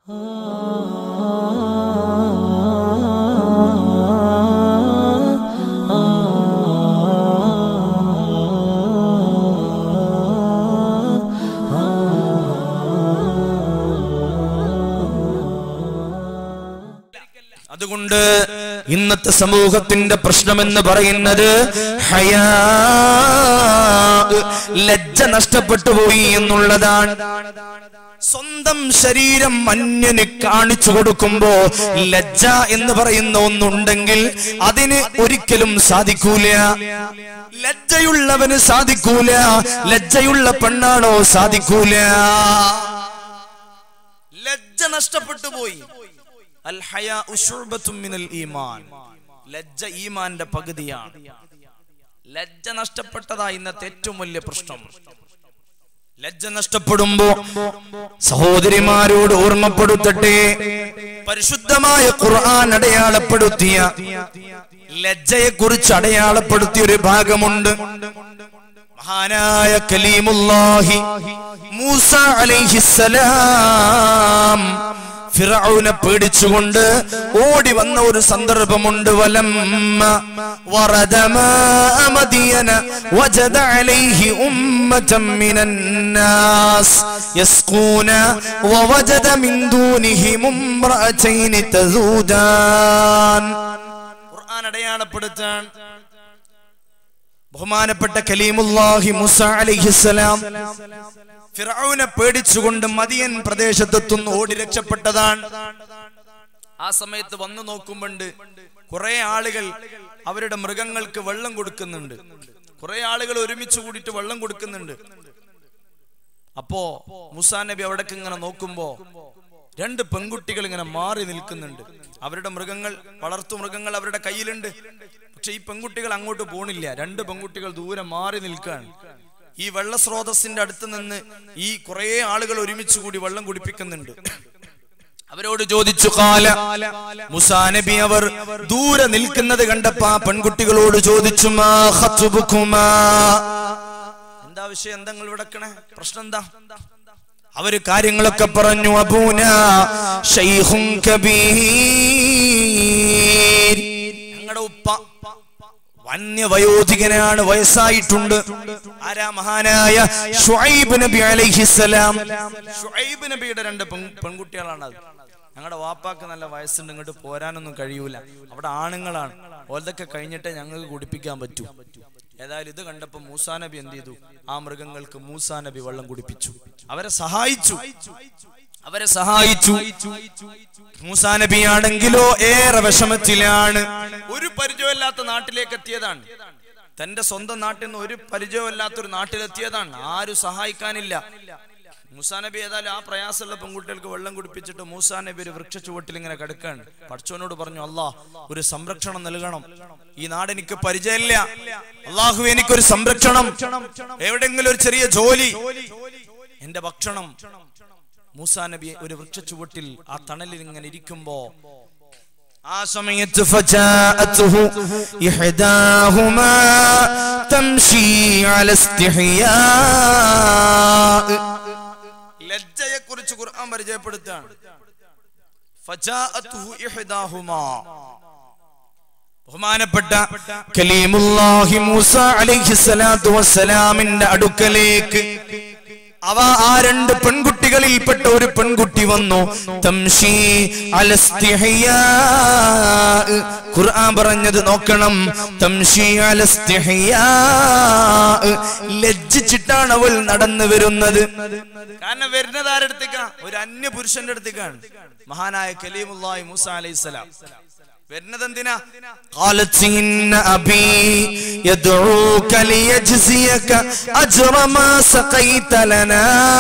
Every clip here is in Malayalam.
അതുകൊണ്ട് ഇന്നത്തെ സമൂഹത്തിന്റെ പ്രശ്നമെന്ന് പറയുന്നത് ഹയാ ലജ്ജ നഷ്ടപ്പെട്ടു പോയി എന്നുള്ളതാണ് സ്വന്തം ശരീരം അന്യന് കാണിച്ചു കൊടുക്കുമ്പോ ലജ്ജ എന്ന് പറയുന്ന ഒന്നുണ്ടെങ്കിൽ അതിന് ഒരിക്കലും സാധിക്കൂല ലജ്ജയുള്ളവന് സാധിക്കൂല ലജ്ജയുള്ള പെണ്ണാണോ സാധിക്കൂല ലജ്ജ നഷ്ടപ്പെട്ടു പോയി അൽ ഹയാഉ ശുഅബത്തും മിനൽ ഈമാൻ ലജ്ജ ഈമാന്റെ പകുതിയാണ് ലജ്ജ നഷ്ടപ്പെട്ടതാ ഇന്നത്തെ ഏറ്റവും വലിയ പ്രശ്നം ലജ്ജ നഷ്ടപ്പെടുമ്പോ സഹോദരിമാരോട് ഓർമ്മപ്പെടുത്തട്ടെ പരിശുദ്ധമായ ഖുർആൻ അടയാളപ്പെടുത്തിയ ലജ്ജയെ കുറിച്ച് അടയാളപ്പെടുത്തിയ ഒരു ഭാഗമുണ്ട് മഹാനായ കലീമുല്ലാഹി മൂസ അലൈഹിസ്സലാം ഫിറഔനെ പേടിച്ചുകൊണ്ട് ഓടി വന്ന ഒരു സന്ദർഭമുണ്ട് വലമ്മ വറദ മാഅ മദിയന വജദ അലൈഹി ഉമ്മതൻ മിനൻ നാസ് യസ്ഖൂന വവജദ മിൻ ദൂനിഹിം ഇംറഅതൈൻ തസൂദാൻ ഖുർആൻ അടയാളപ്പെടുത്താൻ ബഹുമാനപ്പെട്ട കലീമുല്ലാഹി മുസ അലൈഹിസ്സലാം ഫിറൌനെ പേടിച്ചുകൊണ്ട് മദിയൻ പ്രദേശത്തെത്തുന്നു ഓടി രക്ഷപ്പെട്ടതാണ് ആ സമയത്ത് വന്നു നോക്കുമ്പോണ്ട് കുറെ ആളുകൾ അവരുടെ മൃഗങ്ങൾക്ക് വെള്ളം കൊടുക്കുന്നുണ്ട് കുറെ ആളുകൾ ഒരുമിച്ച് കൂടിയിട്ട് വെള്ളം കൊടുക്കുന്നുണ്ട് അപ്പോ മുസാ നബി അവിടേക്ക് ഇങ്ങനെ നോക്കുമ്പോ രണ്ട് പെൺകുട്ടികൾ ഇങ്ങനെ മാറി നിൽക്കുന്നുണ്ട് അവരുടെ മൃഗങ്ങൾ വളർത്തു മൃഗങ്ങൾ അവരുടെ കയ്യിലുണ്ട് പക്ഷെ ഈ പെൺകുട്ടികൾ അങ്ങോട്ട് പോണില്ല രണ്ട് പെൺകുട്ടികൾ ദൂരെ മാറി നിൽക്കുകയാണ് ഈ വെള്ള സ്രോതസ്സിന്റെ അടുത്ത് നിന്ന് ഈ കുറെ ആളുകൾ ഒരുമിച്ച് കൂടി വെള്ളം കുടിപ്പിക്കുന്നുണ്ട് അവരോട് ചോദിച്ചു കാല മുസാ നബി അവർ ദൂരെ നിൽക്കുന്നത് കണ്ടപ്പോ ആ പെൺകുട്ടികളോട് ചോദിച്ചു മാ ഖത്ബുകുമാ എന്താ വിഷയം എന്താ നിങ്ങൾ വിടക്കണേ പ്രശ്നം എന്താ അവര് കാര്യങ്ങളൊക്കെ പറഞ്ഞു അബൂന ഷൈഖും കബീർ ഞങ്ങളുടെ ഉപ്പ വന്യവയോധികനാണ് വയസ്സായിട്ടുണ്ട് ആരാ മഹാനായ ഷുഐബ് നബി അലൈഹിസ്സലാം ഷുഐബ് നബിയുടെ രണ്ട് പെൺ- പെൺകുട്ടികളാണ് അത് ഞങ്ങളുടെ വാപ്പാക്ക് നല്ല വയസ്സുണ്ട് ഇങ്ങോട്ട് പോരാനൊന്നും കഴിയൂല അവിടെ ആണുങ്ങളാണ് ഓലതൊക്കെ കഴിഞ്ഞിട്ടേ ഞങ്ങൾക്ക് കുടിപ്പിക്കാൻ പറ്റൂ ഏതായാലും ഇത് കണ്ടപ്പോ മൂസാ നബി എന്ത് ചെയ്തു ആ മൃഗങ്ങൾക്ക് മൂസാ നബി വെള്ളം കുടിപ്പിച്ചു അവരെ സഹായിച്ചു അവരെ സഹായിച്ചു മൂസാ നബി ആണെങ്കിലോ ഏറെ വിഷമത്തിലാണ് ഒരു പരിചയമില്ലാത്ത നാട്ടിലേക്ക് എത്തിയതാണ് തന്റെ സ്വന്തം നാട്ടിൽ നിന്ന് ഒരു പരിചയമില്ലാത്ത ഒരു നാട്ടിലെത്തിയതാണ് ആരും സഹായിക്കാനില്ല മൂസാ നബി ഏതായാലും ആ പ്രയാസമുള്ള പെൺകുട്ടികൾക്ക് വെള്ളം കുടിപ്പിച്ചിട്ട് മൂസാ നബി ഒരു വൃക്ഷ ചുവട്ടിൽ ഇങ്ങനെ കിടക്കാണ് പഠിച്ചവനോട് പറഞ്ഞു അല്ലാ ഒരു സംരക്ഷണം നൽകണം ഈ നാട് എനിക്ക് പരിചയമില്ല അള്ളാഹു എനിക്കൊരു സംരക്ഷണം എവിടെങ്കിലും ഒരു ചെറിയ ജോലി എന്റെ ഭക്ഷണം മൂസാ നബി ഒരു വൃക്ഷ ചുവട്ടിൽ ആ തണലിൽ ഇങ്ങനെ ഇരിക്കുമ്പോ ആ സമയത്ത് ഫജാഅത്തുഹു ഇഹ്ദാഹുമാ തംശി അല ഇസ്തിഹ്യാ ലജ്ജയെ കുറിച്ച് ഖുർആൻ പരിചയപ്പെടുത്താണ് ഫജാഅത്തുഹു ഇഹ്ദാഹുമാ ബഹുമാനപ്പെട്ട കലീമുല്ലാഹി മൂസ അലൈഹിസ്സലാത്തു വസ്സലാമിന്റെ അടുക്കലേക്ക് അവ ആ രണ്ട് പെൺകുട്ടികളിൽപ്പെട്ട ഒരു പെൺകുട്ടി വന്നു തംഷി അലസ്തിഹ്യാ ഖുർആൻ പറഞ്ഞത് നോക്കണം തംഷി അലസ്തിഹ്യാ ലജ്ജിച്ചിട്ടാണ് അവൾ നടന്നു വരുന്നത് കാരണം വരുന്നത് ആരടുത്തേക്കാ ഒരു അന്യ പുരുഷന്റെ അടുത്തേക്കാണ് മഹാനായ കലീമുല്ലാഹി മൂസ അലൈഹിസ്സലാം വരുന്നത് എന്തിനാ قالت إن أبي يدعوك ليجزيك أجر ما سقيت لنا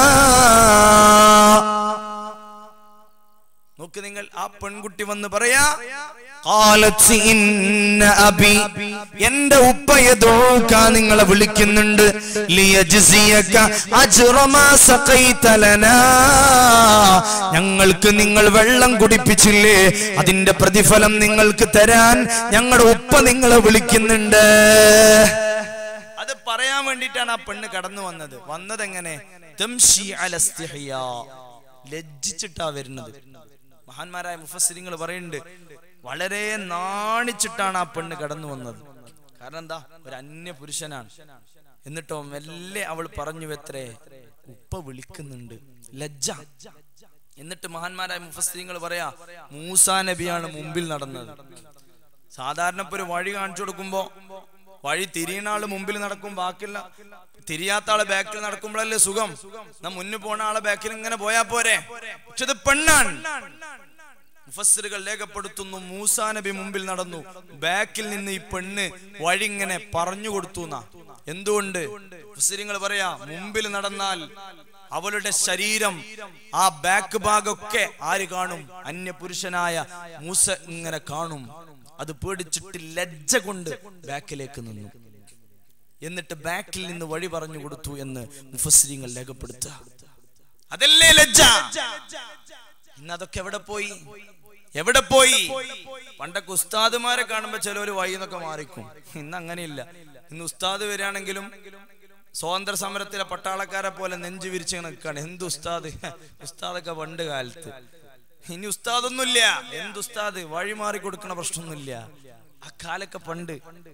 നോക്ക് നിങ്ങൾ ആ പെൺകുട്ടി വന്ന് പറയാ قالت إن أبي എന്റെ ഉപ്പ യദൂക നിങ്ങളെ വിളിക്കുന്നുണ്ട് ലിയജ്സിയക അജ്റ മാ സഖൈത ലനാ ഞങ്ങൾക്ക് നിങ്ങൾ വെള്ളം കുടിപ്പിച്ചില്ലേ അതിന്റെ പ്രതിഫലം നിങ്ങൾക്ക് തരാൻ ഞങ്ങളുടെ ഉപ്പ നിങ്ങളെ വിളിക്കുന്നുണ്ട് അത് പറയാൻ വേണ്ടിയിട്ടാണ് ആ പെണ്ണ് കടന്നു വന്നത് വന്നത് എങ്ങനെ തംശി അല ഇസ്തിഹ്യാ. ലജ്ജിച്ചിട്ടാ വരുന്നത് മഹാന്മാരായ മുഫസ്സിരിങ്ങൾ പറയുന്നുണ്ട് വളരെ നാണിച്ചിട്ടാണ് ആ പെണ്ണ് കടന്നു വന്നത് കാരണം എന്താ ഒരു അന്യ പുരുഷനാണ് എന്നിട്ടോ മെല്ലെ അവൾ പറഞ്ഞു എത്രേ ഉപ്പ വിളിക്കുന്നുണ്ട് ലജ്ജ എന്നിട്ട് മഹാന്മാരായ മുഫസ്സിരിങ്ങൾ പറയാ മൂസാ നബിയാണ് മുമ്പിൽ നടന്നത് സാധാരണ ഇപ്പൊ ഒരു വഴി കാണിച്ചു കൊടുക്കുമ്പോ വഴി തിരിയുന്ന ആള് മുമ്പിൽ നടക്കും ബാക്കിയുള്ള തിരിയാത്ത ആള് ബാക്കിൽ നടക്കുമ്പോഴല്ലേ സുഖം നാ മുന്നിൽ പോണ ആളെ ബാക്കിൽ ഇങ്ങനെ പോയാ പോരെ പക്ഷെ ഇത് പെണ്ണാണ് മുഫസ്സിറുകൾ രേഖപ്പെടുത്തുന്നു മൂസാ നബി മുമ്പിൽ നടന്നു ബാക്കിൽ നിന്ന് ഈ പെണ്ണ് വഴി ഇങ്ങനെ പറഞ്ഞു കൊടുത്തു എന്നാ എന്തുകൊണ്ട് മുഫസ്സിരിങ്ങൾ പറയാ മുമ്പിൽ നടന്നാൽ അവളുടെ ശരീരം ആ ബാക്ക് ഭാഗമൊക്കെ ആര് കാണും അന്യ പുരുഷനായ മൂസ ഇങ്ങനെ കാണും അത് പേടിച്ചിട്ട് ലജ്ജ കൊണ്ട് ബാക്കിലേക്ക് നിന്നു എന്നിട്ട് ബാക്കിൽ നിന്ന് വഴി പറഞ്ഞു കൊടുത്തു എന്ന് മുഫസ്സിരിങ്ങൾ രേഖപ്പെടുത്തുക അതല്ലേ ലജ്ജ ഇന്ന് അതൊക്കെ എവിടെ പോയി എവിടെ പോയി പണ്ടൊക്കെ ഉസ്താദുമാരെ കാണുമ്പോ ചിലവര് വൈന്നൊക്കെ മാറിക്കും ഇന്ന് അങ്ങനെയില്ല ഇന്ന് ഉസ്താദ് വരികയാണെങ്കിലും സ്വാതന്ത്ര്യ സമരത്തിലെ പട്ടാളക്കാരെ പോലെ നെഞ്ചു വിരിച്ച് നിൽക്കാണ് എന്ത് ഉസ്താദ് ഉസ്താദൊക്കെ പണ്ട് കാലത്ത് ഇനി ഉസ്താദൊന്നുമില്ല എന്ത് ഉസ്താദ് വഴി മാറി കൊടുക്കണ പ്രശ്നമൊന്നുമില്ല ആ കാലൊക്കെ പണ്ട്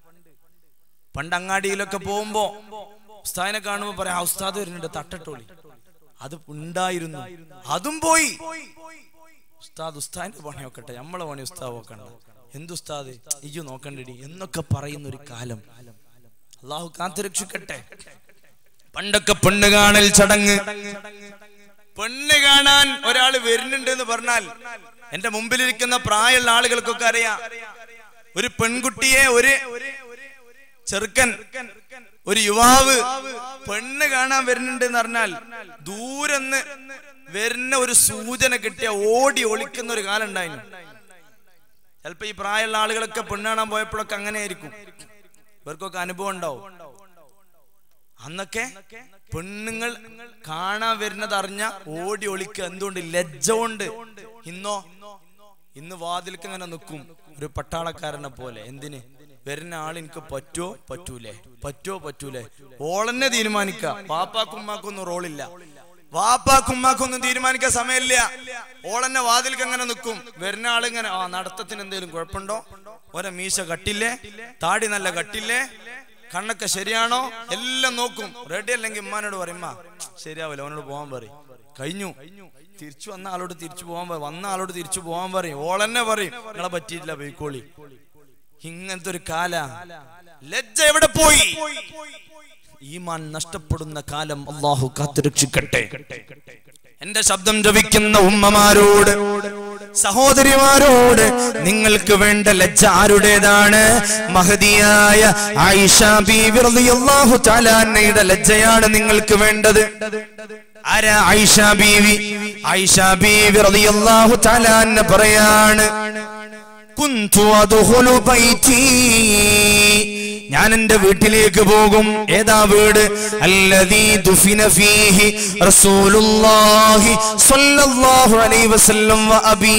പണ്ട് അങ്ങാടിയിലൊക്കെ പോകുമ്പോ ഉസ്താദിനെ കാണുമ്പോ പറയാം ആ ഉസ്താദ് വരുന്നുണ്ട് തട്ടട്ടോളി അത് ഉണ്ടായിരുന്നു അതും പോയി ഉസ്താദ് ഉസ്താദിന്റെ പണി നോക്കട്ടെ നമ്മളെ പണി ഉസ്താദ് നോക്കണ്ട എന്ത് ഉസ്താദ് ഇയ്യോ നോക്കണ്ടടി എന്നൊക്കെ പറയുന്ന ഒരു കാലം അള്ളാഹു കാത്തുരക്ഷിക്കട്ടെ പണ്ടൊക്കെ പെണ്ണ് കാണൽ ചടങ്ങ് പെണ്ണ് കാണാൻ ഒരാൾ വരുന്നുണ്ട് എന്ന് പറഞ്ഞാൽ എന്റെ മുമ്പിലിരിക്കുന്ന പ്രായമുള്ള ആളുകൾക്കൊക്കെ അറിയാം ഒരു പെൺകുട്ടിയെ ഒരു ചെറുക്കൻ ഒരു യുവാവ് പെണ്ണ് കാണാൻ വരുന്നുണ്ട് എന്ന് പറഞ്ഞാൽ ദൂരെന്ന് വരുന്ന ഒരു സൂചന കിട്ടിയ ഓടി ഒളിക്കുന്ന ഒരു കാലം ഉണ്ടായിരുന്നു ചിലപ്പോ ഈ പ്രായമുള്ള ആളുകളൊക്കെ പെണ്ണ് കാണാൻ പോയപ്പോഴൊക്കെ അങ്ങനെ ആയിരിക്കും ഇവർക്കൊക്കെ അനുഭവം ഉണ്ടാവും അന്നൊക്കെ പെണ്ണുങ്ങൾ കാണാൻ വരുന്നത് അറിഞ്ഞ ഓടി ഒളിക്കുക എന്തുകൊണ്ട് ലജ്ജ കൊണ്ട് ഇന്നോ ഇന്ന് വാതിൽക്ക് ഇങ്ങനെ നിൽക്കും ഒരു പട്ടാളക്കാരനെ പോലെ എന്തിന് വരുന്ന ആൾ എനിക്ക് പറ്റോ പറ്റൂലേ പറ്റോ പറ്റൂലേ ഓളെന്നെ തീരുമാനിക്ക വാപ്പാക്കും ഉമ്മാക്കൊന്നും റോളില്ല വാപ്പാക്കും ഉമ്മാക്കൊന്നും തീരുമാനിക്കാൻ സമയമില്ല ഓളെന്നെ വാതിൽക്ക് അങ്ങനെ നിൽക്കും വരുന്ന ആളിങ്ങനെ ആ നടത്തത്തിന് എന്തെങ്കിലും കുഴപ്പമുണ്ടോ ഒരെ മീശ കട്ടില്ലേ താടി നല്ല കട്ടില്ലേ കണ്ണൊക്കെ ശരിയാണോ എല്ലാം നോക്കും റെഡി അല്ലെങ്കിൽ ഉമ്മാനോട് പറയും "ഉമ്മ, ശരിയാവില്ല അവനോട് പോകാൻ പറയും കഴിഞ്ഞു തിരിച്ചു വന്ന ആളോട് തിരിച്ചു പോകാൻ പറയും വന്ന ആളോട് തിരിച്ചു പോകാൻ പറയും ഓളെന്നെ പറയും നിങ്ങളെ പറ്റിയിട്ടില്ല പോയിക്കോളി ഇങ്ങനത്തെ ഒരു കാല ലജ്ജ എവിടെ പോയി ഈമാൻ നഷ്ടപ്പെടുന്ന കാലം അള്ളാഹു കാത്തുരക്ഷിക്കട്ടെ എന്റെ ശബ്ദം ജപിക്കുന്ന ഉമ്മമാരോട് സഹോദരിമാരോട് നിങ്ങൾക്ക് വേണ്ട ലജ്ജ ആരുടേതാണ് മഹതിയായ ആയിഷ ബീവി റളിയല്ലാഹു തആല അൻഹയുടെ ലജ്ജയാണ് നിങ്ങൾക്ക് വേണ്ടത് ആരാ ആയിഷ ബീവി ആയിഷ ബീവി റളിയല്ലാഹു തആല അൻഹ പറയാണ് കുന്തു അദ്ഖുലു ബൈതി ഞാൻ എന്റെ വീട്ടിലേക്ക് പോകും ഏതാ വീട് അല്ലദീ ദുഫിന ഫീഹി റസൂലുള്ളാഹി സ്വല്ലല്ലാഹു അലൈഹി വസല്ലം വ അബീ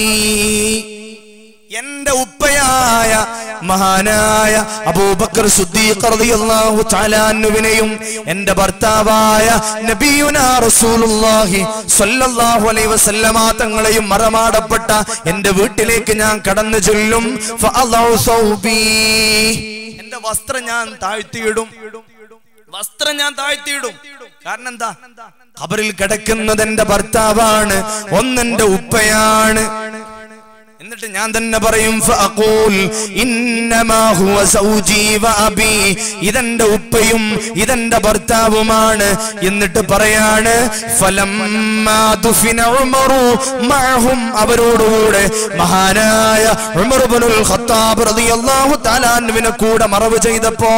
എന്റെ ഉപ്പയായ മഹാനായ അബൂബക്കർ സുദ്ദീഖ് റളിയല്ലാഹു തആല അൻഹുവിനെയും എന്റെ ഭർത്താവായ നബിയുനാ റസൂലുള്ളാഹി സ്വല്ലല്ലാഹു അലൈഹി വസല്ലമ തങ്ങളെയും മറമാടപ്പെട്ട എന്റെ വീട്ടിലേക്ക് ഞാൻ കടന്നു ചെല്ലും ഫഅളഉ സൗബി എന്റെ വസ്ത്രം ഞാൻ താഴ്ത്തിയിടും വസ്ത്രം ഞാൻ താഴ്ത്തിയിടും കാരണം എന്താ ഖബറിൽ കിടക്കുന്നത് എന്റെ ഭർത്താവാണ് ഒന്നെന്റെ ഉപ്പയാണ് എന്നിട്ട് ഞാൻ തന്നെ പറയും ഫഅഖൂൽ ഇന്നമാ ഹുവ സൗജി വഅബി ഇതെന്റെ ഉപ്പയും ഇതെന്റെ ഭർത്താവുമാണ് എന്നിട്ട് പറയാണ് ഫലമ്മാ ദുഫിന ഉമറു മഅഹും അവരോടുകൂടെ മഹാനായ ഉമർ ഇബ്നുൽ ഖത്താബ് റളിയല്ലാഹു തആല അൻഹുവിനെ കൂടെ മറവ് ചെയ്തപ്പോ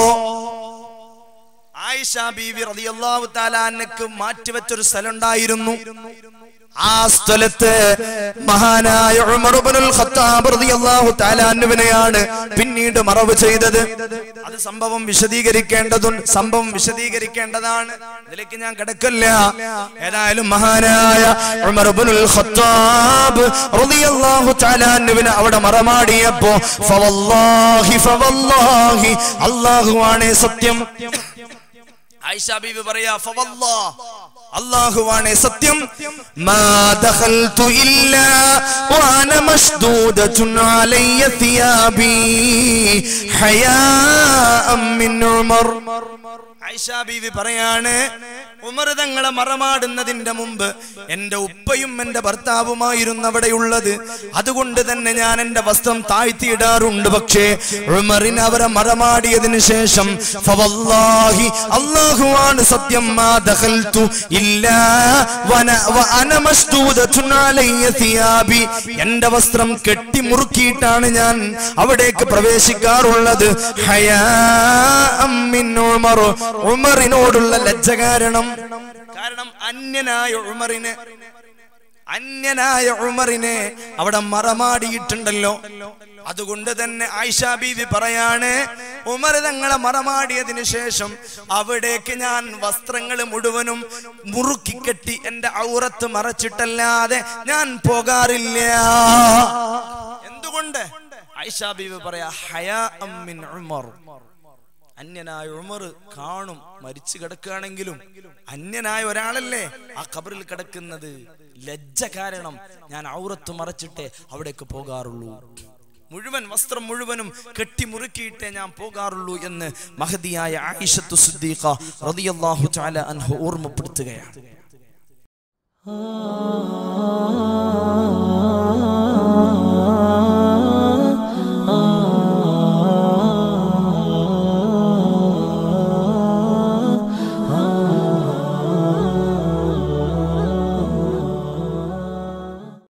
ആയിഷ ബീവി റളിയല്ലാഹു തആല അൻഹക്ക് മാറ്റിവെച്ചൊരു സ്ഥലം ഉണ്ടായിരുന്നു ആ സ്ഥലത്ത് മഹാനായ ഉമർ ഇബ്നുൽ ഖത്താബ് റളിയല്ലാഹു തആല അൻഹുവിനെയാണ് പിന്നീട് മറവ് ചെയ്തത് അത് സംഭവം വിശദീകരിക്കേണ്ടതുണ്ട് സംഭവം വിശദീകരിക്കേണ്ടതാണ് ഇതിലേക്ക് ഞാൻ കിടക്കില്ല ഏതായാലും മഹാനായ ഉമർ ഇബ്നുൽ ഖത്താബ് റളിയല്ലാഹു തആല അൻഹുവിനെ അവിടെ മറമാടിയപ്പോ ഫവല്ലാഹി ഫവല്ലാഹി അല്ലാഹുവാണ് സത്യം ആയിഷ ബീവി പറയാ ഫവല്ലാ അള്ളാഹുവാണേ സത്യം മാ ദഖൽതു ഇല്ലാ വാന മഷ്ദൂദതുൻ അലയ്യ തിയാബി ഹയാഅം മിൻ ഉമർ ആയിഷ ബീവി പറയാണ് ഉമർ തങ്ങളെ മറമാടുന്നതിന്റെ മുമ്പ് എന്റെ ഉപ്പയും എന്റെ ഭർത്താവുമായിരുന്നു അവിടെയുള്ളത് അതുകൊണ്ട് തന്നെ ഞാൻ എന്റെ വസ്ത്രം താഴ്ത്തിയിടാറുണ്ട് പക്ഷേ ഉമറിന് അവരെ മറമാടിയതിനു ശേഷം ഫവല്ലാഹി അല്ലാഹുവാണ് സത്യം മാ ദഖൽതു ഇല്ലാ വന വഅന മസ്ദൂദതുൻ അലയ്യ തിയാബി എന്റെ വസ്ത്രം കെട്ടി മുറുക്കിയിട്ടാണ് ഞാൻ അവിടേക്ക് പ്രവേശിക്കാറുള്ളത് ഹയാഅം മിൻ ഉമർ ഉമറിനോടുള്ള ലജ്ജ കാരണം കാരണം അന്യനായ ഉമറിന് അന്യനായ ഉമറിനെ അവിടെ മറമാടിയിട്ടുണ്ടല്ലോ അതുകൊണ്ട് തന്നെ ആയിഷ ബീവി പറയാണ് ഉമർ തങ്ങളെ മറമാടിയതിനു ശേഷം അവിടേക്ക് ഞാൻ വസ്ത്രങ്ങൾ മുഴുവനും മുറുക്കി കെട്ടി എന്റെ ഔറത്ത് മറച്ചിട്ടല്ലാതെ ഞാൻ പോകാറില്ല എന്തുകൊണ്ട് ആയിഷ ബീവി പറയാ ഹയാ അമ്മിൻ ഉമർ അന്യനായ ഉമർ കാണും മരിച്ചു കിടക്കുകയാണെങ്കിലും അന്യനായ ഒരാളല്ലേ ആ കബറിൽ കിടക്കുന്നത് ലജ്ജ കാരണം ഞാൻ ഔറത്ത് മറച്ചിട്ടേ അവിടേക്ക് പോകാറുള്ളൂ മുഴുവൻ വസ്ത്രം മുഴുവനും കെട്ടിമുറുക്കിയിട്ടേ ഞാൻ പോകാറുള്ളൂ എന്ന് മഹതിയായ ആയിഷത്തു സിദ്ദീഖ റളിയല്ലാഹു തആല അൻഹു ഓർമ്മപ്പെടുത്തുകയാണ് ah